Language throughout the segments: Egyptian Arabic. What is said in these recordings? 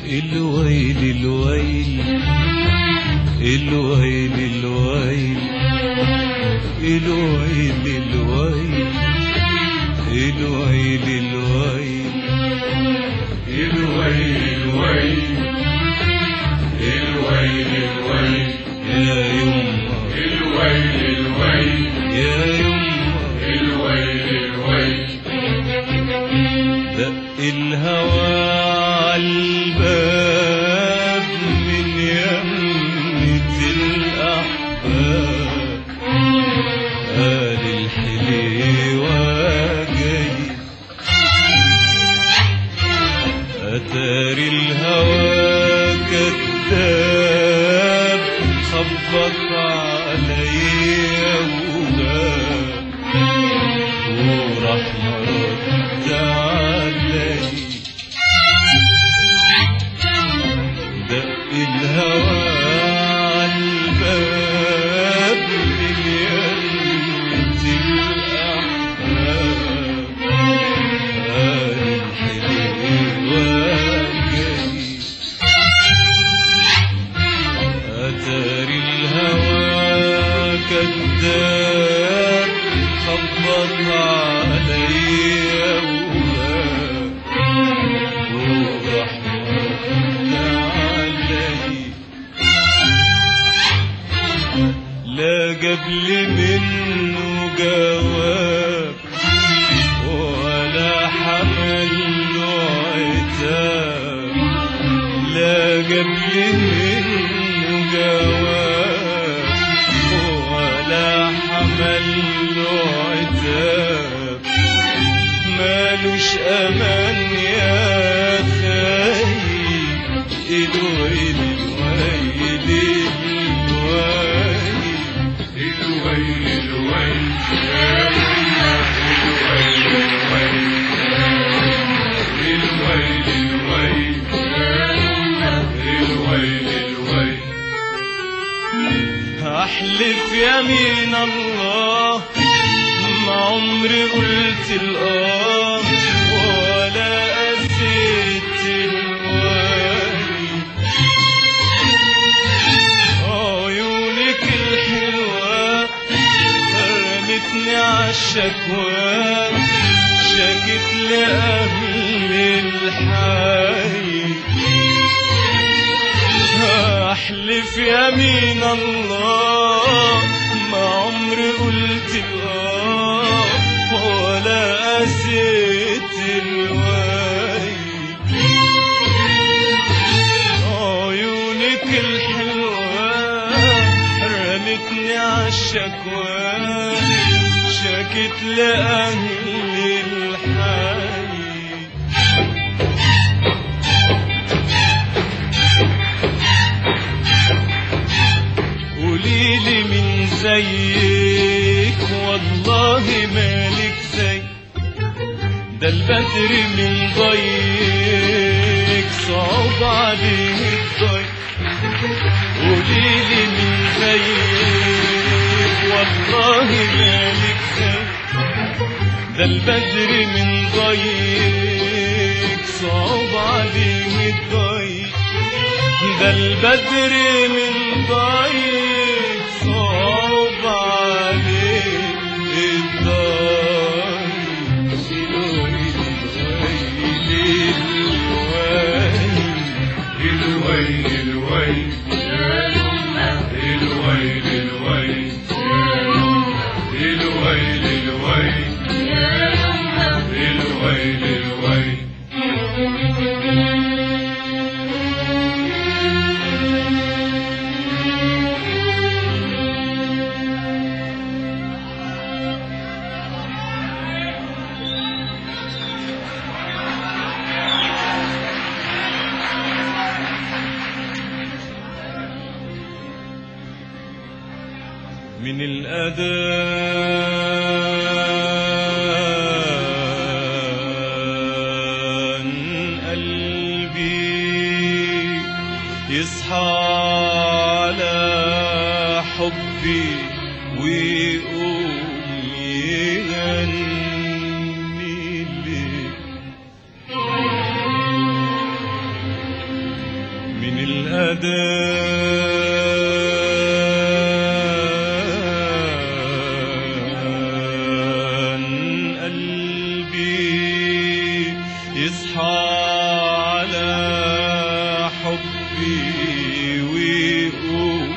الويل الويل الويل الويل الويل الويل الويل الويل الويل الويل الويل الويل يا يما الويل الويل يا يما الويل الويل دق الهوى عالباب من يمة الأحباب قال الحليوة جاي أتاري الهوى كذاب خبط عليا وغاب وراح مرد علي دق الهوى عالباب من يمة الأحباب قال الحليوة جاي أتاري الهوى كذاب خبط عليا وغاب وراح مرد علي لا قبل منه جواب ولا حمل له عتاب لا قبل منه جواب ولا حمل له عتاب مالوش امان يا خايب الويل الويل الويل الويل الويل الويل الويل الويل الويل احلف يمين الله ما عمري قلت الاه ولا قسيت الوالي عيونك الحلوة رمتني عالشكوى شكت لأهل الحي احلف يمين الله ما عمري قلت الاه ولا قسيت الواي عيونك الحلوة رمتني عالشكوى شكت لأهل الحي قوليلي من زيك والله مالك زي ده البدر من ضيق صعب عليه الضيق قوليلي من زيك والله مالك زي ده البدر من ضيق صعب عليه الضيق ده البدر من ضيق صعب عليه الضيق الويل الويل الويل الويل الويل الويل الويل الويل الويل الويل الويل من الأذان قلبي يصحى على حبي ويقوم يغني لي الأذان قلبي يصحى على حبي ويقوم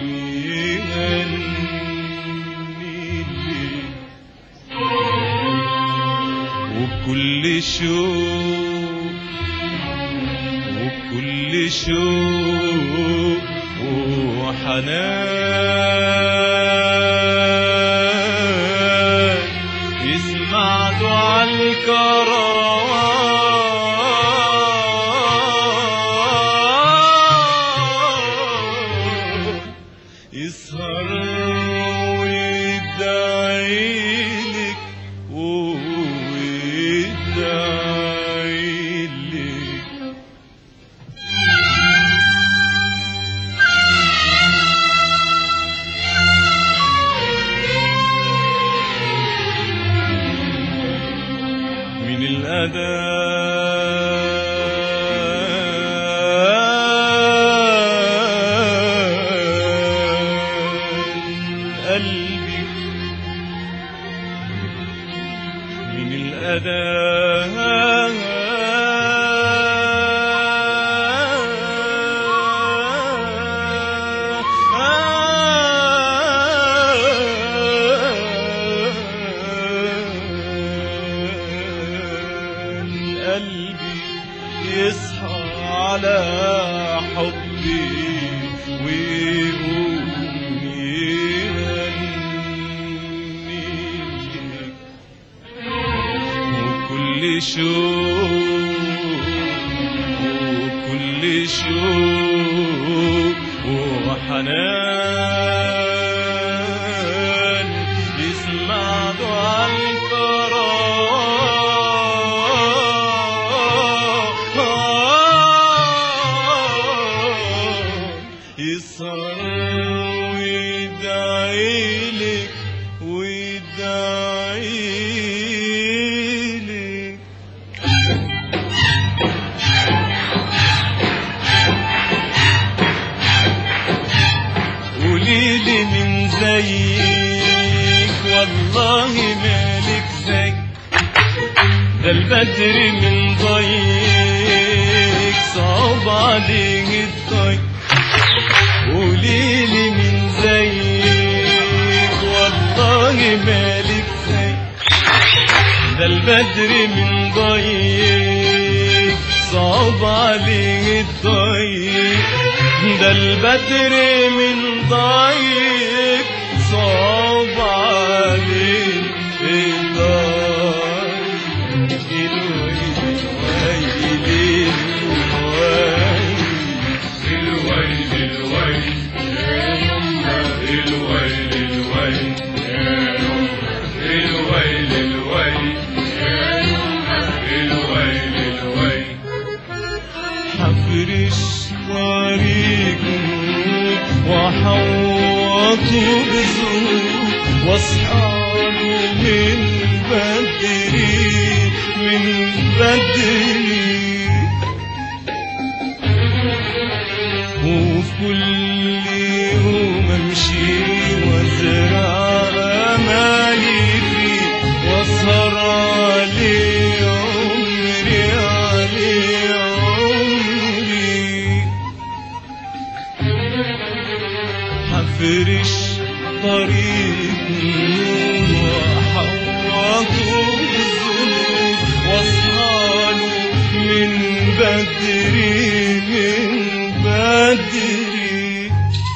يغني لي وبكل شوق وبكل شوق وحنان يسمع دعاء الكروان يسهر ويدعيلك ويدعيلك من الأذان قلبي من الأذان قلبي يصحى على حبي ويقوم يغني لك وكل شوق وكل شوق وحنان يسمع دعاء الكرام يسهر ويدعيلك ويدعيلك قوليلي من زيك والله مالك زي ده البدر من ضيق صعب عليه الضيق قوليلي من زيك والله مالك زي ده البدر من ضيق صعب عليه الضيق ده البدر من ضيق صعب عليه الضيق الويل ويلي الويل الويل الويل الويل الويل الويل الويل الويل الويل حفرش طريق وحوطه بذنوب واصحابه من بدري من بدري وفي كل يوم امشي وازرع امالي فيه واسهر عليه عمري عليه عمري هفرش طريق نور وحوضه بذنوب واصهاله من بدري من بدري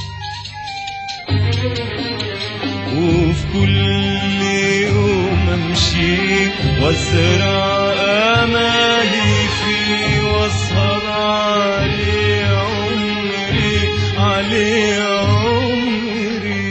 وفي كل يوم امشي وازرع امالي فيه واسهر عليه عمري عليه عمري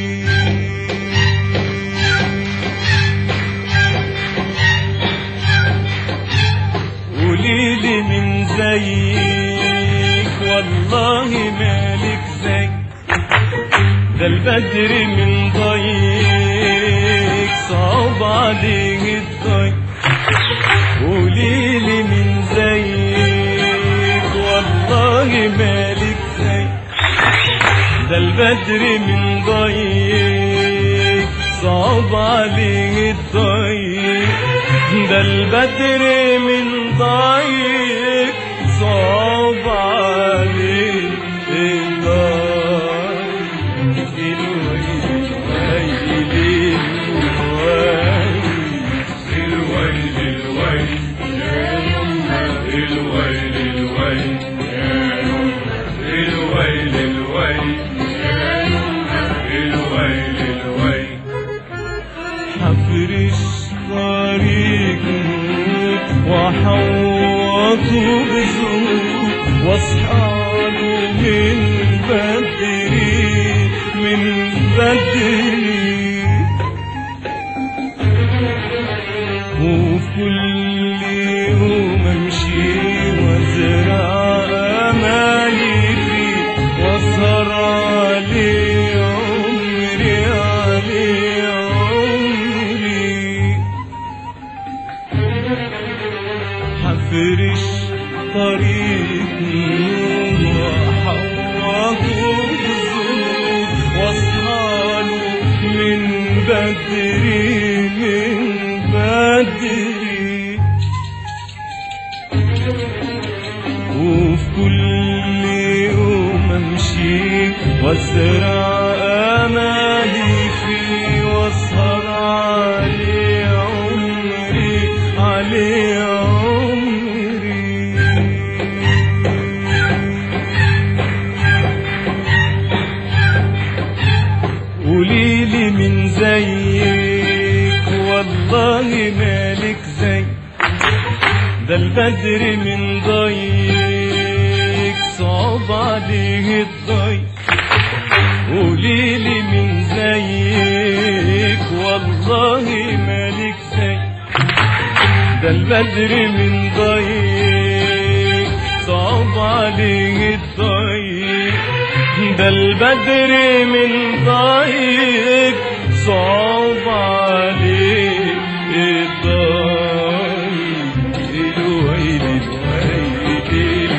قوليلي من زيك والله مالك زيك ده البدر من ضيق صعب عليه الضيق قوليلي من زيك والله مالك زيك البدر من ضيق صعب عليه الضيق ده البدر من ضيق صعب عليه الضيق الويل الويل الويل الويل الويل الويل الويل الويل الويل الويل الويل حفرش طريق وحوطه بذنوب واصحابه من بدري من بدري وفي كل يوم امشي وازرع امالي فيه واسهر عليه عمري عليه عمري حفرش طريق نور وحوطه بذنوب واصحاله من بدري من بدري وفي كل يوم امشي وازرع امالي فيه واسهر عليه عمري عليه عمري قوليلي من زيك والله مالك زي ده البدر من ضيق صعب عليه الضيق قوليلي من زيك والله مالك زي ده البدر من ضيق صعب عليه الضيق ده البدر من ضيق صعب عليه الضيق الويل الويل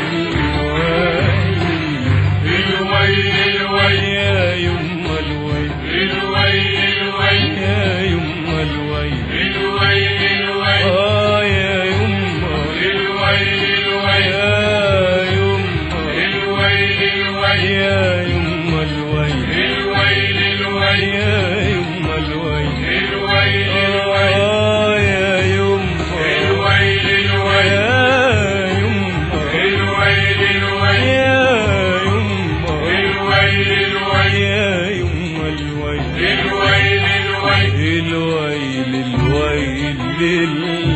الويل الويل الويل يا يم الويل الويل الويل يا يم الويل الويل الويل آه يا يم الويل الويل يا يم الويل الويل يا يم الويل الويل الويل يا يم الويل الويل الويل آه يا يم الويل الويل يا يم الويل الويل يا يم الويل الويل يا يم الويل الويل الويل الويل الويل